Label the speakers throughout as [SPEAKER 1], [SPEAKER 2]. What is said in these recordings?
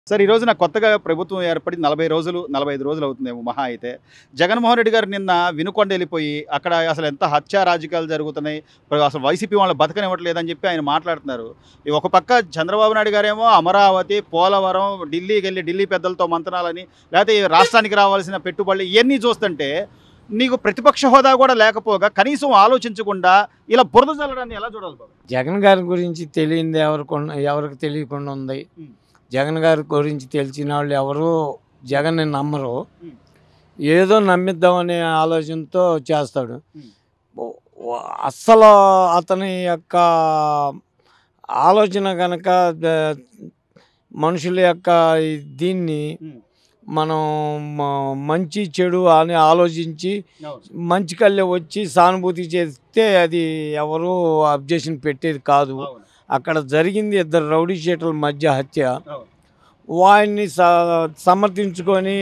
[SPEAKER 1] Sir ఈ రోజున కొత్తగా ప్రభుత్వం ఏర్పడి నలభై రోజులు నలభై ఐదు రోజులు అవుతుందేమో మహా అయితే జగన్మోహన్ రెడ్డి గారు నిన్న వినుకొండ వెళ్ళిపోయి అక్కడ అసలు ఎంత హత్య రాజకీయాలు జరుగుతున్నాయి ఇప్పుడు అసలు వైసీపీ వాళ్ళు బతకనివ్వట్లేదని చెప్పి ఆయన మాట్లాడుతున్నారు ఈ ఒక పక్క చంద్రబాబు నాయుడు గారేమో అమరావతి పోలవరం ఢిల్లీకి వెళ్ళి ఢిల్లీ పెద్దలతో మంతనాలని లేకపోతే ఈ రాష్ట్రానికి రావాల్సిన పెట్టుబడులు ఇవన్నీ చూస్తుంటే నీకు ప్రతిపక్ష హోదా కూడా లేకపోగా కనీసం ఆలోచించకుండా ఇలా బురద చల్లడాన్ని ఎలా చూడాలి బాబు
[SPEAKER 2] జగన్ గారి గురించి తెలియంది ఎవరికి ఉన్న- ఎవరికి తెలియకుండా ఉంది
[SPEAKER 1] ఉం.
[SPEAKER 2] జగన్ గారి గురించి తెలిసిన వాళ్ళు ఎవరు జగన్ నమ్మరు
[SPEAKER 1] ఉం.
[SPEAKER 2] ఏదో నమ్మిద్దామనే ఆలోచనతో చేస్తాడు
[SPEAKER 1] ఉం.
[SPEAKER 2] ఓ- ఓ- అస్సలు అతని యొక్క ఆలోచన కనుక ద- మనుషుల యొక్క ఈ దీన్ని
[SPEAKER 1] ఉం.
[SPEAKER 2] మనం మ- మంచి చెడు అని ఆలోచించి
[SPEAKER 1] అవును.
[SPEAKER 2] మంచి కళ్ళే వచ్చి సానుభూతి చేస్తే అది ఎవరు అబ్జెక్షన్ పెట్టేది కాదు
[SPEAKER 1] అవును.
[SPEAKER 2] అక్కడ జరిగింది ఇద్దరు రౌడీ షీటర్ల మధ్య హత్య
[SPEAKER 1] అవును.
[SPEAKER 2] వాడిని స సమర్థించుకొని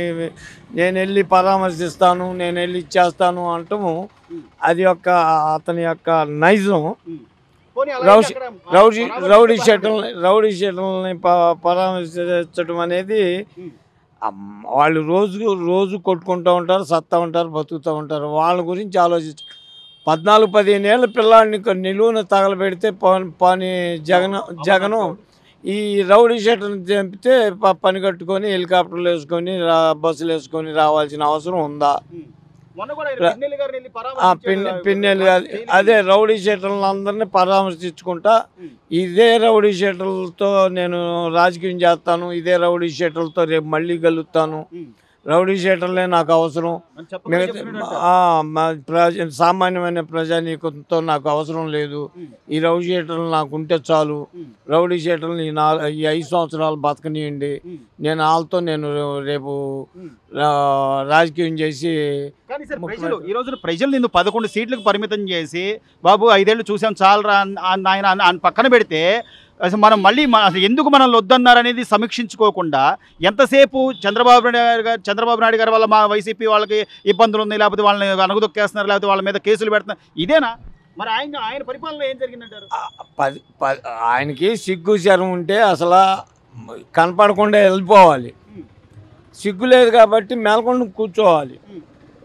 [SPEAKER 2] నేను వెళ్ళి పరామర్శిస్తాను నేను వెళ్ళి ఇచ్చేస్తాను అంటము
[SPEAKER 1] ఉం.
[SPEAKER 2] అది యొక్క అతని యొక్క నైజం
[SPEAKER 1] పోనీ అలా
[SPEAKER 2] రౌడీ-
[SPEAKER 1] అయితే అక్కడ
[SPEAKER 2] రౌడీ
[SPEAKER 1] పరామర్శించే
[SPEAKER 2] రౌడీ
[SPEAKER 1] బాధ్యత-
[SPEAKER 2] షీటర్లని రౌడీ షీటర్లని ప పరామర్శించడం అనేది
[SPEAKER 1] ఉం.
[SPEAKER 2] అమ్- వాళ్ళు రోజు రోజు కొట్టుకుంటూ ఉంటారు సత్తా ఉంటారు బతుకుతూ ఉంటారు వాళ్ళ గురించి ఆలోచించి పద్నాలుగు పదిహేను ఏళ్ళ పిల్లాడిని కొ- నిలువున తగలబెడితే పని పని జగన్ జగను ఈ రౌడీ షీటర్ని చంపితే ప- పని కట్టుకొని హెలికాప్టర్లు వేసుకొని రా బస్సులు వేసుకొని రావాల్సిన అవసరం ఉందా
[SPEAKER 1] ఉం. మొన్న కూడా ఆయన
[SPEAKER 2] ర-
[SPEAKER 1] పిన్నెల్లి గారిని వెళ్ళి
[SPEAKER 2] ఆ
[SPEAKER 1] పరామర్శించాడు
[SPEAKER 2] పిన్
[SPEAKER 1] కదా,
[SPEAKER 2] పిన్నెలు కాదు
[SPEAKER 1] జైలుకి.
[SPEAKER 2] అదే రౌడీ షీటర్లను అందరినీ పరామర్శించుకుంటా
[SPEAKER 1] ఉం.
[SPEAKER 2] ఇదే రౌడీ షీటర్లతో నేను రాజకీయం చేస్తాను ఇదే రౌడీ షీటర్లతో రేపు మళ్ళీ గెలుస్తాను
[SPEAKER 1] ఉం.
[SPEAKER 2] రౌడీ షీటర్లే నాకు అవసరం
[SPEAKER 1] అని చెప్పకుండా
[SPEAKER 2] మిగతా
[SPEAKER 1] చెప్పినట్టు.
[SPEAKER 2] ఆ, మా ప్రజ సామాన్యమైన ప్రజానీకంతో నాకు అవసరం లేదు
[SPEAKER 1] ఉం.
[SPEAKER 2] ఈ రౌడీ షీటర్లు నాకు ఉంటే చాలు
[SPEAKER 1] ఉం.
[SPEAKER 2] రౌడీ షీటర్లు ఈ నా ఈ ఐదు సంవత్సరాలు బతకనియండి
[SPEAKER 1] ఉం.
[SPEAKER 2] నేను వాళ్ళతో నేను రే- రేపు
[SPEAKER 1] ఉం.
[SPEAKER 2] రా- రాజకీయం చేసి
[SPEAKER 1] కానీ సార్
[SPEAKER 2] ముఖ్యమంత్రి-
[SPEAKER 1] ప్రజలు ఈ రోజున ప్రజలు నిన్ను పదకొండు సీట్లకు పరిమితం చేసి బాబు ఐదేళ్లు చూసాం చాలరా అన్- అన్- ఆయన అన్- అన్ పక్కన పెడితే అసలు మనం మళ్ళీ మన- అసలు ఎందుకు మనల్ని వద్దన్నారు అనేది సమీక్షించుకోకుండా ఎంతసేపు చంద్రబాబు నాయుడు గారు చంద్రబాబు నాయుడు గారి వల్ల మా వైసీపీ వాళ్ళకి ఇబ్బందులు ఉన్నాయి లేకపోతే వాళ్ళని అనగదొక్కేస్తున్నారు లేకపోతే వాళ్ళ మీద కేసులు పెడుతున్నారు ఇదేనా మరి ఆయన ఆయన పరిపాలన ఏం జరిగిందంటారు
[SPEAKER 2] ఆ, పది పది ఆయనకి సిగ్గు శరం ఉంటే అసలు కనపడకుండా వెళ్ళిపోవాలి
[SPEAKER 1] ఉం.
[SPEAKER 2] సిగ్గు లేదు కాబట్టి మేల్కొండ కూర్చోవాలి
[SPEAKER 1] ఉం.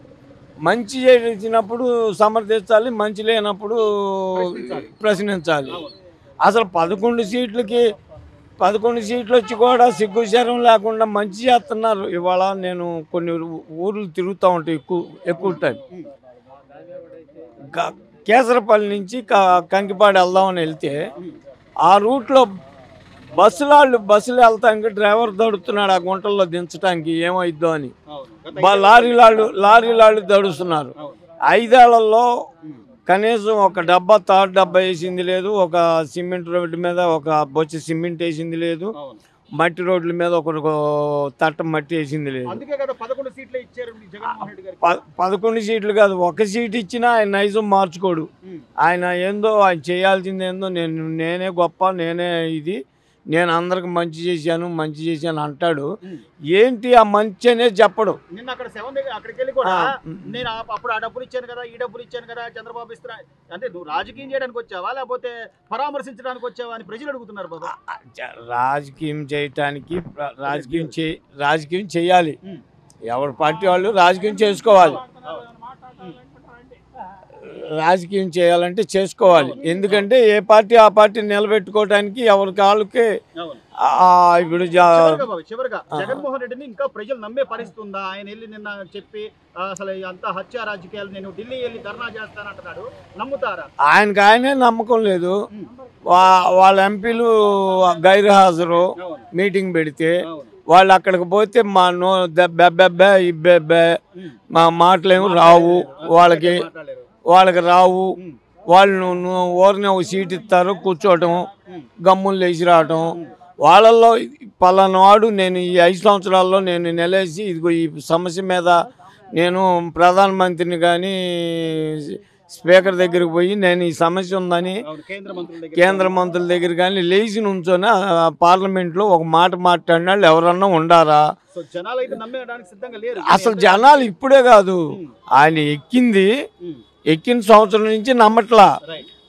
[SPEAKER 2] మంచి చేసినప్పుడు సమర్థించాలి మంచి లేనప్పుడు
[SPEAKER 1] ప్రశ్నించాలి.
[SPEAKER 2] ప్రశ్నించాలి
[SPEAKER 1] అవును.
[SPEAKER 2] అసలు పదకొండు సీట్లకి పదకొండు సీట్లు వచ్చి కూడా సిగ్గు శరం లేకుండా మంచి చేస్తున్నారు ఇవాళ నేను కొన్ని ఊర్లు తిరుగుతూ ఉంటాయి ఎక్కువ ఎక్కువ టైం
[SPEAKER 1] ఉం.
[SPEAKER 2] క- కేసరపల్లి నుంచి క- కంకిపాడు వెళ్దామని వెళ్తే
[SPEAKER 1] ఉం.
[SPEAKER 2] ఆ రూట్లో బస్సులాళ్ళు బస్సులు వెళ్తానికి డ్రైవర్ దడుతున్నాడు ఆ గుంటల్లో దించడానికి ఏమైద్దో అని
[SPEAKER 1] అవును. గత
[SPEAKER 2] బా-
[SPEAKER 1] ఐదేళ్లు-
[SPEAKER 2] లారీలాళ్ళు లారీలాళ్ళు దడుస్తున్నారు
[SPEAKER 1] అవును.
[SPEAKER 2] ఐదేళ్లలో
[SPEAKER 1] ఉం.
[SPEAKER 2] కనీసం ఒక డబ్బా తాడు డబ్బా వేసింది లేదు ఒక సిమెంట్ రోడ్డు మీద ఒక బొచ్చ సిమెంట్ వేసింది లేదు
[SPEAKER 1] అవును.
[SPEAKER 2] మట్టి రోడ్ల మీద ఒక ఒక తట్ట మట్టి వేసింది లేదు
[SPEAKER 1] అందుకే కదా పదకొండు సీట్లు ఇచ్చారు మీ జగన్మోహన్ రెడ్డి గారికి
[SPEAKER 2] ప- పదకొండు సీట్లు కాదు ఒక సీట్ ఇచ్చినా ఆయన నైజం మార్చుకోడు
[SPEAKER 1] ఉం.
[SPEAKER 2] ఆయన ఏందో ఆయన చేయాల్సింది ఏందో నేను నేనే గొప్ప నేనే ఇది నేను అందరికి మంచి చేశాను మంచి చేశాను అంటాడు
[SPEAKER 1] ఉం.
[SPEAKER 2] ఏంటి ఆ మంచి అనేది చెప్పడు
[SPEAKER 1] నిన్న అక్కడ సెవెన్ దగ్గర అక్కడికి వెళ్ళి కూడా
[SPEAKER 2] ఆ,
[SPEAKER 1] నేను ఆ- అప్పుడు ఆ డబ్బులు ఇచ్చాను కదా ఈ డబ్బులు ఇచ్చాను కదా చంద్రబాబు ఇస్తున్నా అంటే నువ్వు రాజకీయం చేయడానికి వచ్చావా లేకపోతే పరామర్శించడానికి వచ్చావా అని ప్రజలు అడుగుతున్నారు బాబా
[SPEAKER 2] జ- రాజకీయం చేయటానికి ప్ర- రాజకీయం చే రాజకీయం చేయాలి
[SPEAKER 1] ఉం.
[SPEAKER 2] ఎవరి పార్టీ వాళ్ళు రాజకీయం చేసుకోవాలి రాజకీయం చేయాలంటే చేసుకోవాలి ఎందుకంటే ఏ పార్టీ ఆ పార్టీ నిలబెట్టుకోవడానికి ఎవరి కాళ్ళకి
[SPEAKER 1] అవును.
[SPEAKER 2] ఆ, ఇప్పుడు జా-
[SPEAKER 1] చివరిగా బాబు, చివరిగా
[SPEAKER 2] ఆ.
[SPEAKER 1] జగన్మోహన్ రెడ్డిని ఇంకా ప్రజలు నమ్మే పరిస్థితి ఉందా ఆయన వెళ్ళి నిన్న చెప్పి ఆ, అసలు అంత హత్య రాజకీయాలు నేను ఢిల్లీ వెళ్ళి ధర్నా చేస్తానంటున్నాడు నమ్ముతారా
[SPEAKER 2] ఆయనకి ఆయనే నమ్మకం లేదు
[SPEAKER 1] ఉం.
[SPEAKER 2] వా- వాళ్ళ ఎంపీలు గైరు హాజరు
[SPEAKER 1] అవును.
[SPEAKER 2] మీటింగ్ పెడితే
[SPEAKER 1] అవును.
[SPEAKER 2] వాళ్ళు అక్కడికి పోతే మా నో బెబ్బెబ్బే ఇబ్బెబ్బే
[SPEAKER 1] ఉం.
[SPEAKER 2] మా మాటలేమో రావు వాళ్ళకి
[SPEAKER 1] మాట్లాడలేరు.
[SPEAKER 2] వాళ్ళకి రావు
[SPEAKER 1] ఉం.
[SPEAKER 2] వాళ్ళు ను- ఊరిని ఒక సీట్ ఇస్తారు కూర్చోవటం
[SPEAKER 1] ఉం.
[SPEAKER 2] గమ్ములు లేచి రావటం వాళ్ళల్లో పలానా వాడు నేను ఈ ఐదు సంవత్సరాల్లో నేను నెలేసి ఇదిగో ఈ సమస్య మీద నేను ప్రధానమంత్రిని కానీ స్పీకర్ దగ్గరికి పోయి నేను ఈ సమస్య ఉందని
[SPEAKER 1] అవును. కేంద్ర మంత్రుల దగ్గర
[SPEAKER 2] కేంద్ర మంత్రుల దగ్గర కానీ లేచి నుంచొని ఆ పార్లమెంట్లో ఒక మాట మాట్లాడిన వాళ్ళు ఎవరన్నా ఉండారా
[SPEAKER 1] సో జనాలు అయితే నమ్మేయడానికి సిద్ధంగా లేరు
[SPEAKER 2] అసలు జనాలు ఇప్పుడే కాదు
[SPEAKER 1] ఉం.
[SPEAKER 2] ఆయన ఎక్కింది
[SPEAKER 1] ఉం.
[SPEAKER 2] ఎక్కిన సంవత్సరం నుంచి నమ్మట్లా
[SPEAKER 1] రైట్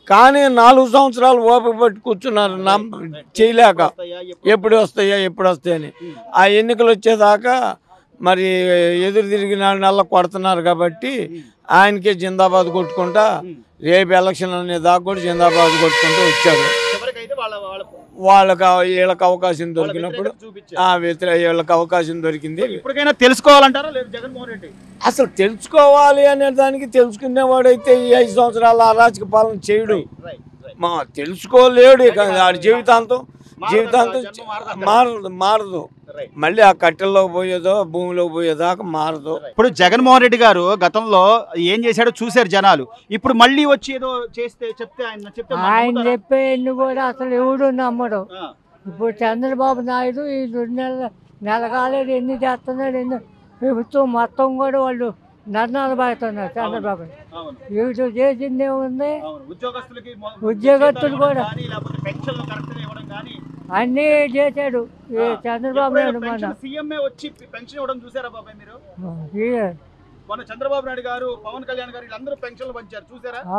[SPEAKER 2] కానీ నాలుగు సంవత్సరాలు ఓపిక పట్టి కూర్చున్నారు నమ్ చేయలేక ఎప్పుడు వస్తాయా ఎప్పుడు వస్తాయని ఆ ఎన్నికలు వచ్చేదాకా మరి ఎదురు తిరిగిన నెల కొడుతున్నారు కాబట్టి ఆయనకే జిందాబాద్ కొట్టుకుంటా రేపు ఎలక్షన్ అనే దాకా కూడా జిందాబాద్ కొట్టుకుంటూ వచ్చారు
[SPEAKER 1] చివరికైతే వాళ్ళ వాళ్ళ
[SPEAKER 2] వాళ్ళకి వీళ్ళకి అవకాశం దొరికినప్పుడు
[SPEAKER 1] వ్యతిరేకత చూపించారు.
[SPEAKER 2] ఆ వ్యతిరేక వీళ్ళకి అవకాశం దొరికింది
[SPEAKER 1] ఇప్పటికైనా తెలుసుకోవాలంటారా లేదు జగన్మోహన్ రెడ్డి
[SPEAKER 2] అసలు తెలుసుకోవాలి అనే దానికి తెలుసుకునేవాడైతే ఈ ఐదు సంవత్సరాల అరాచక పాలన చేయడు మా తెలుసుకోలేడు ఇక ఆడి జీవితాంతం జీవితాంతం
[SPEAKER 1] జన్మ మారదు
[SPEAKER 2] మారదు మారదు
[SPEAKER 1] Right.
[SPEAKER 2] మళ్ళీ ఆ కట్టెల్లోకి పోయేదో భూమిలోకి పోయేదాకా మారదు
[SPEAKER 1] ఇప్పుడు జగన్మోహన్ రెడ్డి గారు గతంలో ఏం చేశాడో చూశారు జనాలు ఇప్పుడు మళ్ళీ వచ్చి ఏదో చేస్తే చెప్తే ఆయన చెప్తే మనం
[SPEAKER 3] ఆయన
[SPEAKER 1] నమ్ముతారా?
[SPEAKER 3] చెప్పే ఎన్ని కూడా అసలు ఎవడు నమ్మడు
[SPEAKER 1] ఆ,
[SPEAKER 3] ఇప్పుడు చంద్రబాబు నాయుడు ఈ రెండు నెలల నెల కాలేదు ఎన్ని చేస్తున్నాడు ఎన్ని ప్రభుత్వం మొత్తం కూడా వాళ్ళు నర్నాలు పడుతున్నారు చంద్రబాబు
[SPEAKER 1] అవును
[SPEAKER 3] వీడు చేసింది ఏముంది
[SPEAKER 1] అవును ఉద్యోగస్తులకి మొ-
[SPEAKER 3] ఉద్యోగస్తులు
[SPEAKER 1] జీతాలు ఇవ్వడం
[SPEAKER 3] కూడా.
[SPEAKER 1] కానీ, లేకపోతే పెన్షన్లు కరెక్ట్గా ఇవ్వడం కానీ
[SPEAKER 3] అన్నీ చేశాడు ఈ
[SPEAKER 1] ఆ,
[SPEAKER 3] చంద్రబాబు
[SPEAKER 1] ఎప్పుడైనా
[SPEAKER 3] నాయుడు మన
[SPEAKER 1] పెన్షన్ సీఎంఏ వచ్చి పెన్షన్ ఇవ్వడం చూసారా బాబాయ్ మీరు
[SPEAKER 3] ఈ,
[SPEAKER 1] మొన్న చంద్రబాబు నాయుడు గారు పవన్ కళ్యాణ్ గారు వీళ్ళందరూ పెన్షన్లు పంచారు చూసారా
[SPEAKER 3] ఆ,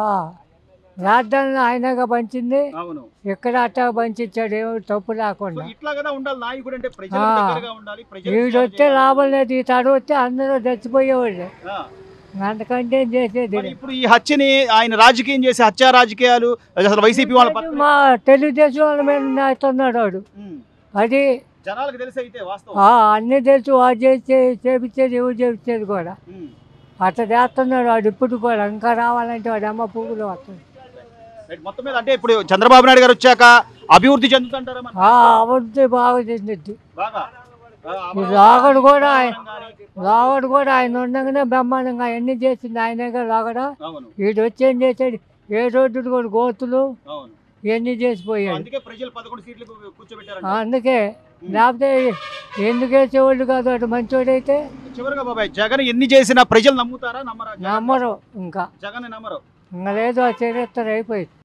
[SPEAKER 3] రాజధానిలో ఆయనగా పంచింది
[SPEAKER 1] అవును
[SPEAKER 3] ఇక్కడ అట్టా పంచించాడు ఏమి తప్పు
[SPEAKER 1] సో
[SPEAKER 3] లేకుండా
[SPEAKER 1] ఇట్లా కదా ఉండాలి నాయకుడు అంటే ప్రజల
[SPEAKER 3] ఆ.
[SPEAKER 1] దగ్గరగా ఉండాలి ప్రజలకు
[SPEAKER 3] వీడు
[SPEAKER 1] సేవ
[SPEAKER 3] వస్తే
[SPEAKER 1] చేయాలి.
[SPEAKER 3] లాభం లేదు ఈ తడు వస్తే అందరూ చచ్చిపోయేవాళ్ళు
[SPEAKER 1] ఆ.
[SPEAKER 3] అంతకంటే ఏం చేసేది
[SPEAKER 1] మరి ఇప్పుడు ఈ హత్యని ఆయన రాజకీయం చేసే హత్యా రాజకీయాలు అసలు వైసీపీ వాళ్ళ పక్కన
[SPEAKER 3] మా తెలుగుదేశం వాళ్ళ మీద నేస్తున్నాడు వాడు
[SPEAKER 1] ఉమ్.
[SPEAKER 3] అది
[SPEAKER 1] జనాలకు తెలిసి అయితే వాస్తవం
[SPEAKER 3] ఆ, అన్నీ తెలుసు వాడు చేసే చేపించేది ఎవరు చేపించేది కూడా
[SPEAKER 1] ఉమ్.
[SPEAKER 3] అట్లా చేస్తున్నాడు వాడు ఇప్పుడు కూడా ఇంకా రావాలంటే వాడు అమ్మ పువ్వులు వస్తుంది
[SPEAKER 1] రైట్, మొత్తం మీద అంటే ఇప్పుడు చంద్రబాబు నాయుడు గారు వచ్చాక అభివృద్ధి చెందుతుంటారా మన
[SPEAKER 3] ఆ అభివృద్ధి బాగా చెందిద్ది
[SPEAKER 1] బాగా ఆ,
[SPEAKER 3] ఈ
[SPEAKER 1] అమరావతి
[SPEAKER 3] రాగడు కూడా ఆయన
[SPEAKER 1] కానీ,
[SPEAKER 3] రాగడు కూడా ఆయన ఉండగానే బ్రహ్మాండంగా ఎన్ని చేసింది ఆయనగా రాగడ
[SPEAKER 1] అవును
[SPEAKER 3] వీడు వచ్చి ఏం చేశాడు ఏ రోడ్డు కూడా గోతులు
[SPEAKER 1] అవును
[SPEAKER 3] ఇవన్నీ చేసిపోయాడు
[SPEAKER 1] అందుకే ప్రజలు పదకొండు సీట్లు కూర్చోబెట్టారు
[SPEAKER 3] అందుకే లేకపోతే ఎందుకు వేసేవాళ్ళు కాదు అటు మంచోడైతే
[SPEAKER 1] చివరిగా బాబాయ్ జగన్ ఎన్ని చేసినా ప్రజలు నమ్ముతారా నమ్మరా జగన్?
[SPEAKER 3] నమ్మరు ఇంకా
[SPEAKER 1] జగన్ నమ్మరు
[SPEAKER 3] ఇంకా లేదు ఆ చరిత్ర అయిపోయింది